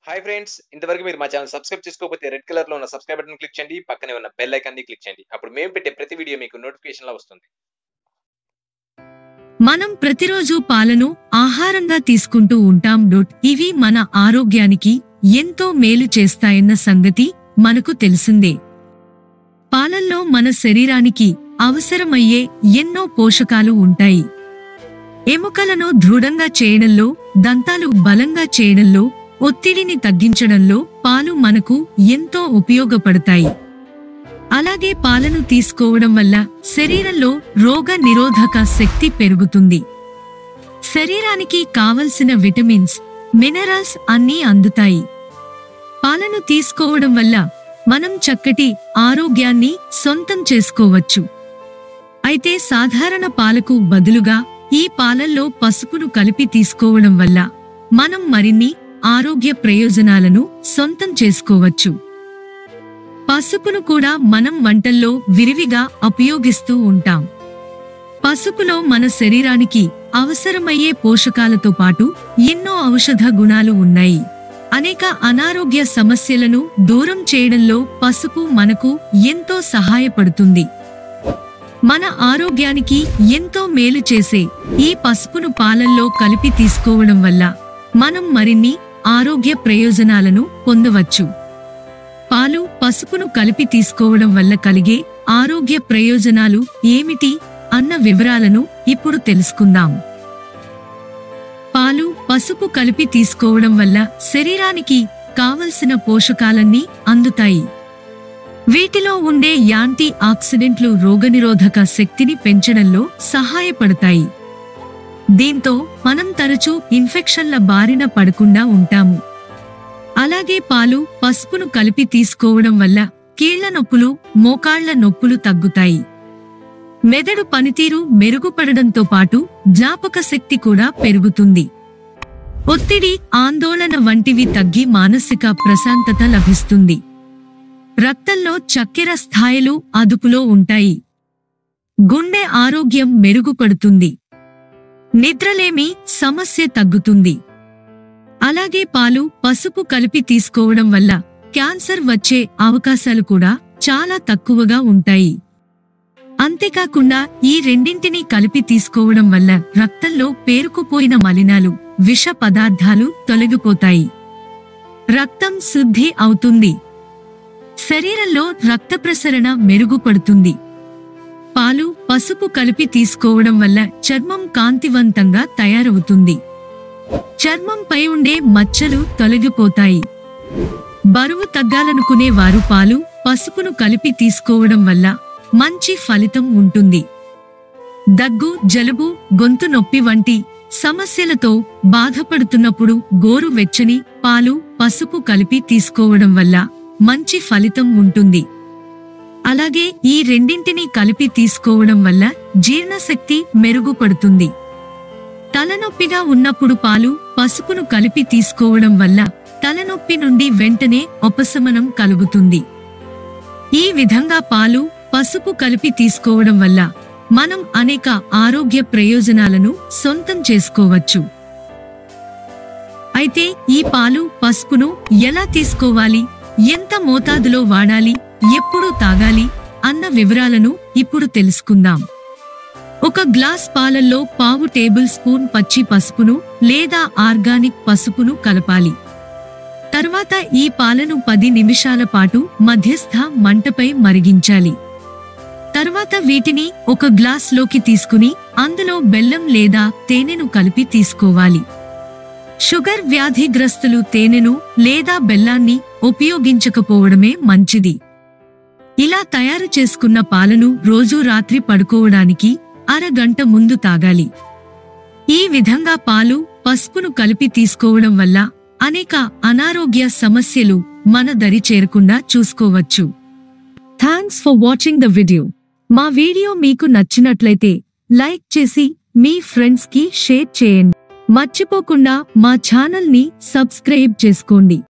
hi friends ఇంతవరకు మీరు మా ఛానల్ సబ్స్క్రైబ్ చేసుకోకపోతే రెడ్ కలర్ లో ఉన్న సబ్స్క్రైబ్ బటన్ క్లిక్ చేయండి పక్కనే ఉన్న బెల్ ఐకాన్ ని క్లిక్ చేయండి అప్పుడు మేము పెట్టే ప్రతి వీడియో మీకు నోటిఫికేషన్ లా వస్తుంది మనం ప్రతిరోజు పాలను ఆహారంగా తీసుకుంటూ ఉంటాం డొట్ ఇవి మన ఆరోగ్యానికి ఎంతో మేలు చేస్తాయన్న సంగతి మనకు తెలిసిందే పాలల్లో మన శరీరానికి అవసరమయ్యే ఎన్నో పోషకాలు ఉంటాయి ఎముకలను దృఢంగా చేయడంలో దంతాలు బలంగా చేయడంలో ఒత్తిడిని తగ్గించడంలో పాలు మనకు ఎంతో ఉపయోగపడతాయి అలాగే పాలను తీసుకోవడం వల్ల శరీరంలో రోగ నిరోధక శక్తి పెరుగుతుంది శరీరానికి కావలసిన విటమిన్స్ మినరల్స్ అన్నీ అందుతాయి పాలను తీసుకోవడం వల్ల మనం చక్కటి ఆరోగ్యాన్ని సొంతం చేసుకోవచ్చు అయితే సాధారణ పాలకు బదులుగా ఈ పాలల్లో పసుపును కలిపి తీసుకోవడం వల్ల మనం మరిన్ని ఆరోగ్య ప్రయోజనాలను సొంతం చేసుకోవచ్చు పసుపును కూడా మనం వంటల్లో విరివిగా ఉపయోగిస్తూ ఉంటాం పసుపులో మన శరీరానికి అవసరమయ్యే పోషకాలతో పాటు ఎన్నో ఔషధ గుణాలు ఉన్నాయి అనేక అనారోగ్య సమస్యలను దూరం చేయడంలో పసుపు మనకు ఎంతో సహాయపడుతుంది మన ఆరోగ్యానికి ఎంతో మేలు చేసే ఈ పసుపును పాలల్లో కలిపి తీసుకోవడం వల్ల మనం మరిన్ని ఆరోగ్య ప్రయోజనాలను పొందవచ్చు పాలు పసుపును కలిపి తీసుకోవడం వల్ల కలిగే ఆరోగ్య ప్రయోజనాలు ఏమిటి అన్న వివరాలను ఇప్పుడు తెలుసుకుందాం పాలు పసుపు కలిపి తీసుకోవడం వల్ల శరీరానికి కావలసిన పోషకాలన్నీ అందుతాయి వీటిలో ఉండే యాంటీ ఆక్సిడెంట్లు రోగనిరోధక శక్తిని పెంచడంలో సహాయపడతాయి దీంతో మనం తరచూ ఇన్ఫెక్షన్ల బారిన పడకుండా ఉంటాము అలాగే పాలు పసుపును కలిపి తీసుకోవడం వల్ల కీళ్ల నొప్పులు మోకాళ్ల నొప్పులు తగ్గుతాయి మెదడు పనితీరు మెరుగుపడడంతో పాటు జ్ఞాపక శక్తి కూడా పెరుగుతుంది ఒత్తిడి ఆందోళన వంటివి తగ్గి మానసిక ప్రశాంతత లభిస్తుంది రక్తంలో చక్కెర స్థాయిలు అదుపులో ఉంటాయి గుండె ఆరోగ్యం మెరుగుపడుతుంది నిద్రలేమి సమస్య తగ్గుతుంది అలాగే పాలు పసుపు కలిపి తీసుకోవడం వల్ల క్యాన్సర్ వచ్చే అవకాశాలు కూడా చాలా తక్కువగా ఉంటాయి అంతేకాకుండా ఈ రెండింటినీ కలిపి తీసుకోవడం వల్ల రక్తంలో పేరుకుపోయిన మలినాలు విష పదార్థాలు తొలగిపోతాయి రక్తం శుద్ధి అవుతుంది శరీరంలో రక్త ప్రసరణ మెరుగుపడుతుంది పాలు పసుపు కలిపి తీసుకోవడం వల్ల చర్మం కాంతివంతంగా తయారవుతుంది చర్మంపై ఉండే మచ్చలు తొలగిపోతాయి బరువు తగ్గాలనుకునే వారు పాలు పసుపును కలిపి తీసుకోవడం వల్ల మంచి ఫలితం ఉంటుంది దగ్గు జలుబు గొంతు నొప్పి వంటి సమస్యలతో బాధపడుతున్నప్పుడు గోరు వెచ్చని పాలు పసుపు కలిపి తీసుకోవడం వల్ల మంచి ఫలితం ఉంటుంది అలాగే ఈ రెండింటినీ కలిపి తీసుకోవడం వల్ల జీర్ణశక్తి మెరుగుపడుతుంది తలనొప్పిగా ఉన్నప్పుడు పాలు పసుపును కలిపి తీసుకోవడం వల్ల తలనొప్పి నుండి వెంటనే ఉపశమనం కలుగుతుంది ఈ విధంగా పాలు పసుపు కలిపి తీసుకోవడం వల్ల మనం అనేక ఆరోగ్య ప్రయోజనాలను సొంతం చేసుకోవచ్చు అయితే ఈ పాలు పసుపును ఎలా తీసుకోవాలి ఎంత మోతాదులో వాడాలి ఎప్పుడు తాగాలి అన్న వివరాలను ఇప్పుడు తెలుసుకుందాం ఒక గ్లాస్ పాలల్లో పావు టేబుల్ స్పూన్ పచ్చి పసుపును లేదా ఆర్గానిక్ పసుపును కలపాలి తర్వాత ఈ పాలను పది నిమిషాల పాటు మధ్యస్థ మంటపై మరిగించాలి తర్వాత వీటిని ఒక గ్లాస్లోకి తీసుకుని అందులో బెల్లం లేదా తేనెను కలిపి తీసుకోవాలి షుగర్ వ్యాధిగ్రస్తులు తేనెను లేదా బెల్లాన్ని ఉపయోగించకపోవడమే మంచిది ఇలా తయారు చేసుకున్న పాలను రోజూ రాత్రి పడుకోవడానికి అరగంట ముందు తాగాలి ఈ విధంగా పాలు పసుపును కలిపి తీసుకోవడం వల్ల అనేక అనారోగ్య సమస్యలు మన దరి చేరకుండా చూసుకోవచ్చు thanks for watching the video మా వీడియో మీకు నచ్చినట్లయితే లైక్ చేసి మీ ఫ్రెండ్స్ కి షేర్ చేయండి మర్చిపోకుండా మా ఛానల్ ని సబ్స్క్రైబ్ చేసుకోండి